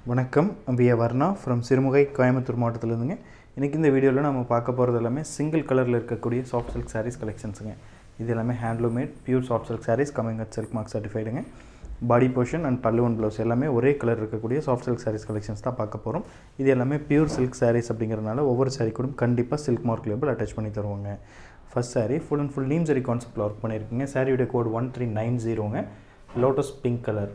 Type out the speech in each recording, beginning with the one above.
வணக்கம் V Varna from Sirumugai Coimbatore மாவட்டத்திலேருந்துங்க இன்றைக்கி இந்த வீடியோவில் நம்ம பார்க்க போகிறது எல்லாமே சிங்கிள் கலரில் இருக்கக்கூடிய சாஃப்ட் சில்க் சாரீஸ் கலெக்ஷன்ஸுங்க இது எல்லாமே handloom made pure soft silk sarees coming at silk mark சர்டிஃபைடுங்க body portion and pallu one blouse எல்லாமே ஒரே கலர் இருக்கக்கூடிய சாஃப்ட் சில்க் சாரீஸ் கலெக்ஷன்ஸ் தான் பார்க்க போகிறோம் இது எல்லாமே பியூர் சில்க் சாரீஸ் அப்படிங்கிறனால ஒவ்வொரு சாரீ கூட கண்டிப்பாக சில்க் மார்க் லேபிள் அட்டாச் பண்ணி தருவாங்க first sari full and full neem zari கான்செப்ட்டில் ஒர்க் பண்ணியிருக்கீங்க சாரியோட கோட் ஒன் த்ரீ நைன் ஜீரோங்க லோட்டஸ் பிங்க் கலர்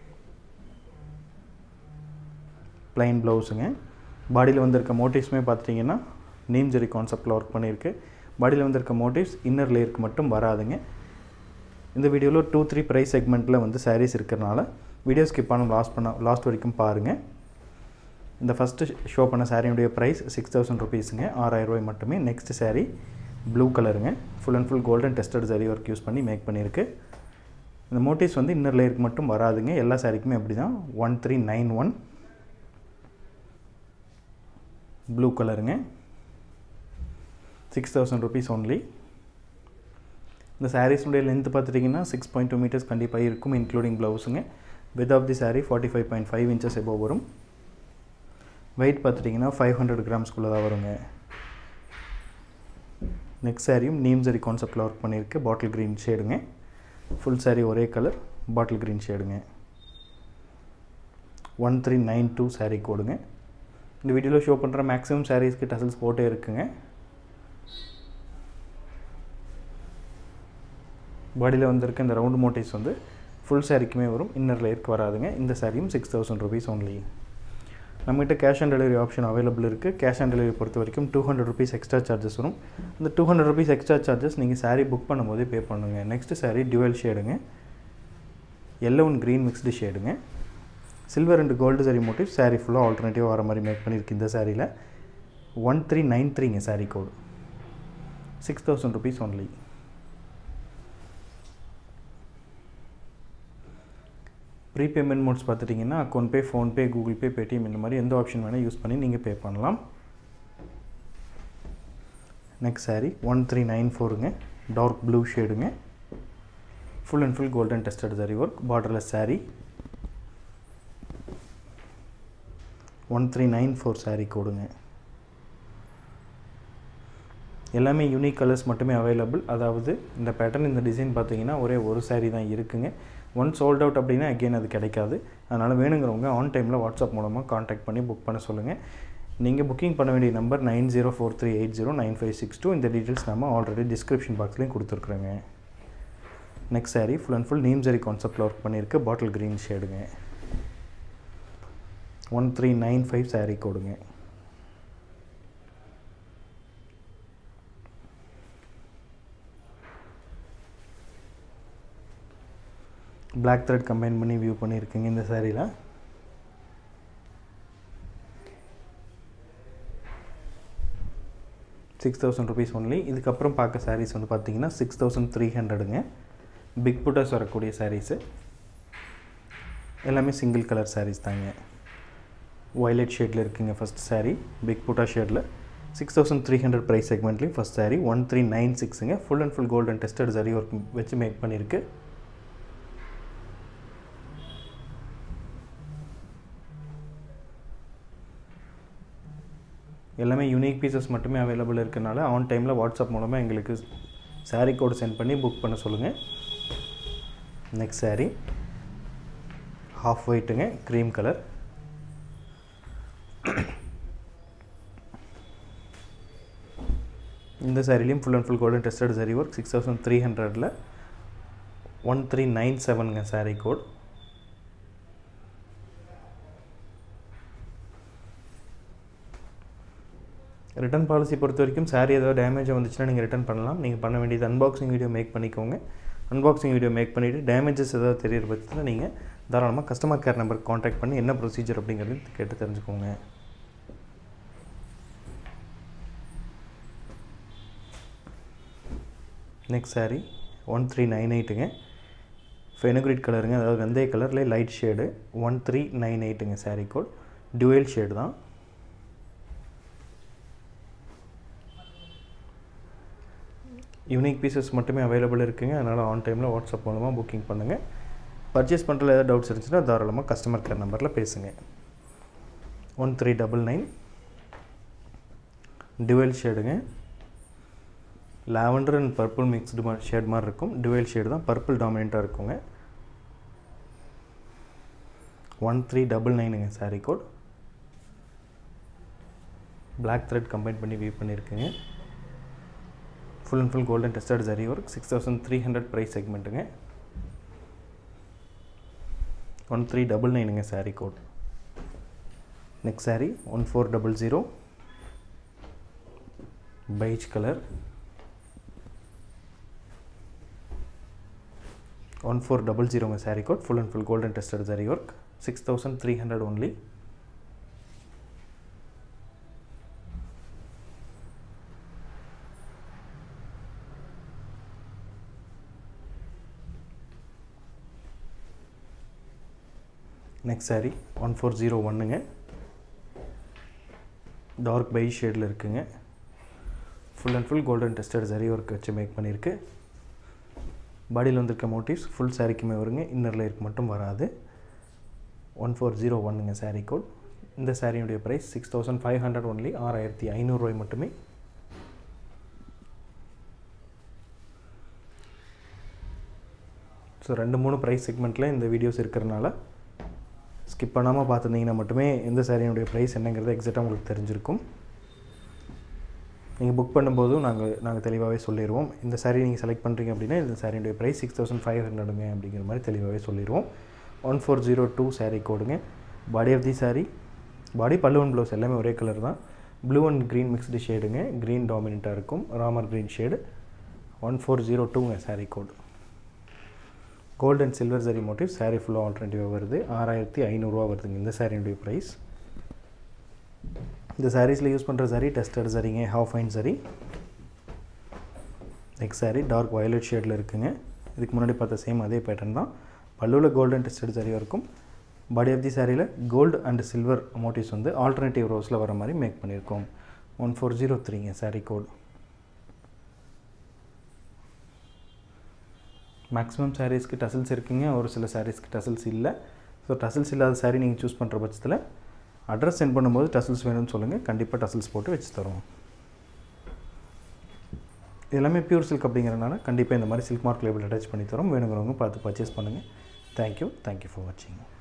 ப்ளைன் ப்ளவுஸுங்க பாடியில் வந்திருக்க மோட்டிவ்ஸுமே பார்த்துட்டிங்கன்னா நீம் ஜெரி கான்செப்டில் ஒர்க் பண்ணியிருக்கு பாடியில் வந்திருக்க மோட்டிவ்ஸ் இன்னர் லேயருக்கு மட்டும் வராதுங்க இந்த வீடியோவில் டூ த்ரீ ப்ரைஸ் செக்மெண்ட்டில் வந்து சாரீஸ் இருக்கிறனால வீடியோ ஸ்கிப் பண்ண லாஸ்ட் பண்ண லாஸ்ட் வரைக்கும் பாருங்கள் இந்த ஃபஸ்ட்டு ஷோ பண்ண சாரியுடைய ப்ரைஸ் சிக்ஸ் தௌசண்ட் ருபீஸுங்க ஆறாயிரம் ரூபாய் மட்டுமே நெக்ஸ்ட் சாரீ ப்ளூ கலருங்க full and full golden tested zari work use பண்ணி மேக் பண்ணியிருக்கு இந்த மோட்டிவ்ஸ் வந்து இன்னர் லேயருக்கு மட்டும் வராதுங்க எல்லா சாரிக்குமே அப்படி தான் one three nine one blue கலருங்க சிக்ஸ் தௌசண்ட் ருபீஸ் ஒன்லி இந்த சாரீஸுடைய லென்த் பார்த்துட்டிங்கன்னா சிக்ஸ் பாயிண்ட் டூ மீட்டர்ஸ் கண்டிப்பாக இருக்கும் இன்க்ளூடிங் ப்ளவுஸுங்க width of the sari forty five point five inches above வரும் வெயிட் பார்த்துட்டிங்கன்னா ஃபைவ் ஹண்ட்ரட் கிராம்ஸ்குள்ளே தான் வருங்க நெக்ஸ்ட் சாரியும் நீம் சரி கான்செப்டில் ஒர்க் பண்ணியிருக்கு பாட்டில் க்ரீன் ஷேடுங்க ஃபுல் சாரீ ஒரே கலர் பாட்டில் க்ரீன் ஷேடுங்க one three nine two sari கோடுங்க இந்த வீடியோவில் ஷோ பண்ணுற மேக்ஸிமம் சாரீஸ்க்கு டசல்ஸ் போட்டே இருக்குங்க பாடியில் வந்திருக்க இந்த ரவுண்ட் மோட்டிவ்ஸ் வந்து ஃபுல் சாரிக்குமே வரும் இன்னர் லேயருக்கு வராதுங்க இந்த சாரியும் சிக்ஸ் தௌசண்ட் ருபீஸ் ஒன்லி நம்மகிட்ட cash on delivery option available இருக்குது கேஷ் ஆன் டெலிவரி பொறுத்த வரைக்கும் two hundred rupees extra charges வரும் அந்த two hundred rupees extra charges நீங்கள் சாரீ புக் பண்ணும்போதே பே பண்ணுங்கள் நெக்ஸ்ட்டு சாரீ டுவெல் ஷேடுங்க எல்லோ அண்ட் க்ரீன் மிக்ஸ்டு ஷேடுங்க silver and gold zari motif sari ஃபுல்லாக ஆல்டர்னேட்டிவ் வர மாதிரி மேக் பண்ணியிருக்கு இந்த சாரியில் ஒன் த்ரீ நைன் த்ரீங்க sari code six thousand rupees only prepayment modes பார்த்துட்டிங்கன்னா account pay PhonePe Google Pay Paytm இந்த மாதிரி எந்த ஆப்ஷன் வேணால் யூஸ் பண்ணி நீங்கள் பே பண்ணலாம் next sari one three nine ஃபோருங்க டார்க் ப்ளூ ஷேடுங்க full and full golden tested zari work borderless sari one three nine four sari கோடுங்க எல்லாமே யூனிக் கலர்ஸ் மட்டுமே அவைலபிள் அதாவது இந்த பேட்டர்ன் இந்த டிசைன் பார்த்தீங்கன்னா ஒரே ஒரு சாரீ தான் இருக்குங்க ஒன் சோல்ட் அவுட் அப்படின்னா அகெயின் அது கிடைக்காது அதனால் வேணுங்கிறவங்க ஆன் டைமில் வாட்ஸ்அப் மூலமாக காண்டாக்ட் பண்ணி புக் பண்ண சொல்லுங்கள் நீங்கள் புக்கிங் பண்ண வேண்டிய number nine zero four three eight zero nine five six two இந்த டீட்டெயில்ஸ் நம்ம ஆல்ரெடி டிஸ்கிரிப்ஷன் பாக்ஸ்லேயும் கொடுத்துருக்குறோங்க next sari full and full neem zari கான்செப்டில் ஒர்க் பண்ணியிருக்கு பாட்டில் க்ரீன் ஷேடுங்க one three nine five sari கோடுங்க பிளாக் த்ரெட் கம்பைன் பண்ணி வியூ பண்ணியிருக்கீங்க இந்த சாரியில் சிக்ஸ் தௌசண்ட் ருபீஸ் ஒன்லி இதுக்கப்புறம் பார்க்க சாரீஸ் வந்து பார்த்தீங்கன்னா சிக்ஸ் தௌசண்ட் த்ரீ ஹண்ட்ரடுங்க பிக் புட்டாஸ் வரக்கூடிய சாரீஸு எல்லாமே சிங்கிள் கலர் சாரீஸ் தாங்க வயலட் ஷேடில் இருக்குங்க ஃபஸ்ட் சாரீ பிக் புட்டா ஷேடில் six thousand three hundred price செக்மெண்ட்லேயும் first sari one three nine சிக்ஸுங்க full and full golden tested zari work வச்சு மேக் பண்ணியிருக்கு எல்லாமே யூனிக் பீசஸ் மட்டுமே அவைலபிள் இருக்கனால ஆன் டைமில் வாட்ஸ்அப் மூலமாக எங்களுக்கு சாரீ கோடு சென்ட் பண்ணி புக் பண்ண சொல்லுங்கள் நெக்ஸ்ட் சாரீ ஹாஃப் ஒயிட்டுங்க க்ரீம் கலர் இந்த சாரிலையும் full and full golden tested zari work six thousand three ஹண்ட்ரடில் ஒன் த்ரீ நைன் செவனுங்க சாரீ கோட் ரிட்டன் பாலிசி பொறுத்த வரைக்கும் சாரீ ஏதாவது டேமேஜ் வந்துச்சுன்னா நீங்கள் ரிட்டன் பண்ணலாம் நீங்கள் பண்ண வேண்டியது அன்பாக்சிங் வீடியோ மேக் பண்ணிக்கோங்க அன்பாக்சிங் வீடியோ மேக் பண்ணிவிட்டு டேமேஜஸ் ஏதாவது தெரியிற பட்சத்தில் நீங்கள் தாராளமாக கஸ்டமர் கேர் நம்பருக்கு காண்டாக்ட் பண்ணி என்ன ப்ரொசீஜர் அப்படிங்கிறது கேட்டு தெரிஞ்சுக்கோங்க next sari one three nine எயிட்டுங்க ஃபெனுக்ரிட் கலருங்க அதாவது வெந்தய கலரில் light shade one three nine எயிட்டுங்க சாரீ கோட் டுவெல் ஷேடு தான் யூனிக் பீசஸ் மட்டுமே அவைலபிள் இருக்குங்க அதனால் ஆன் டைமில் வாட்ஸ்அப் மூலமாக புக்கிங் பண்ணுங்கள் பர்ச்சேஸ் பண்ணுறதுல ஏதாவது டவுட்ஸ் இருந்துச்சுன்னா தாராளமாக கஸ்டமர் கேர் நம்பரில் பேசுங்க one three double nine dual ஷேடுங்க lavender and purple mixed shade மாதிரி இருக்கும் டுவெல் ஷேடு தான் பர்பிள் டாமினண்ட்டாக இருக்குங்க ஒன் த்ரீ டபுள் நைனுங்க sari code black thread combine பண்ணி வீவ் பண்ணியிருக்குங்க full and full golden tested zari work six thousand three hundred price செக்மெண்ட்டுங்க ஒன் த்ரீ டபுள் நைனுங்க sari code next sari one four double zero peach colour one four double ஜீரோங்க sari code full and full golden tested zari work six thousand three hundred only next sari one four zero ஒன்னுங்க dark பை ஷேடில் இருக்குங்க full and full golden tested zari work வச்சு make பண்ணியிருக்கு பாடியில் வந்திருக்க motives full சாரீக்குமே வருங்க இன்னர் லேயருக்கு மட்டும் வராது ஒன் ஃபோர் ஜீரோ ஒன்னுங்க சாரீ கோட் இந்த சாரியுடைய price six thousand five hundred only ஆறாயிரத்தி ஐநூறுரூவாய் மட்டுமே ஸோ ரெண்டு மூணு ப்ரைஸ் செக்மெண்ட்டில் இந்த வீடியோஸ் இருக்கிறனால ஸ்கிப் பண்ணாமல் பார்த்துருந்தீங்கன்னா மட்டுமே எந்த சாரியினுடைய ப்ரைஸ் என்னங்கிறது எக்ஸாக்டாக உங்களுக்கு தெரிஞ்சிருக்கும் நீங்கள் புக் பண்ணும்போதும் நாங்கள் நாங்கள் தெளிவாகவே சொல்லிடுவோம் இந்த சாரீ நீங்கள் செலக்ட் பண்ணுறீங்க அப்படின்னா இந்த சாரியுடைய ப்ரைஸ் சிக்ஸ் தௌசண்ட் ஃபைவ் ஹண்ட்ரடுங்க அப்படிங்கிற மாதிரி தெளிவாகவே சொல்லிடுவோம் one four zero two sari கோடுங்க body of the sari body pallu and blouse எல்லாமே ஒரே கலர் தான் ப்ளூ அண்ட் க்ரீன் மிக்ஸ்டு ஷேடுங்க க்ரீன் டாமினண்ட்டாக இருக்கும் Ramar green shade one four zero டூங்க sari code gold and silver zari motif sari ஃபுல்லாக ஆல்டர்னேட்டிவாக வருது ஆறாயிரத்தி ஐநூறுரூவா வருதுங்க இந்த சாரியுடைய ப்ரைஸ் இந்த சாரீஸில் யூஸ் பண்ணுற சரி டெஸ்டட் சரிங்க half fine zari next sari dark violet ஷேடில் இருக்குங்க இதுக்கு முன்னாடி பார்த்த சேம் அதே பேட்டர்ன் தான் பல்லுவில் கோல்டன் டெஸ்டட் சரியாக இருக்கும் பாடி ஆஃப் தி சாரியில் கோல்டு அண்ட் சில்வர் மோட்டிவ்ஸ் வந்து ஆல்டர்னேட்டிவ் ரோஸில் வர மாதிரி மேக் பண்ணியிருக்கோம் ஒன் ஃபோர் ஜீரோ த்ரீங்க சாரீ கோட் மேக்ஸிமம் சாரீஸ்க்கு டசல்ஸ் இருக்குங்க ஒரு சில சாரீஸ்க்கு டசல்ஸ் இல்லை ஸோ டசல்ஸ் இல்லாத சாரீ நீங்கள் சூஸ் பண்ணுற பட்சத்தில் அட்ரஸ் சென்ட் பண்ணும்போது டசல்ஸ் வேணும்னு சொல்லுங்கள் கண்டிப்பாக டசல்ஸ் போட்டு வச்சு தருவோம் எல்லாமே பியூர் சில்க் அப்படிங்கிறனால கண்டிப்பாக இந்த மாதிரி சில்க் மார்க் லேபிள் அட்டாச் பண்ணி தரோம் வேணுங்கிறவங்க பார்த்து பர்ச்சேஸ் பண்ணுங்கள் தேங்க்யூ தேங்க்யூ ஃபார் வாட்சிங்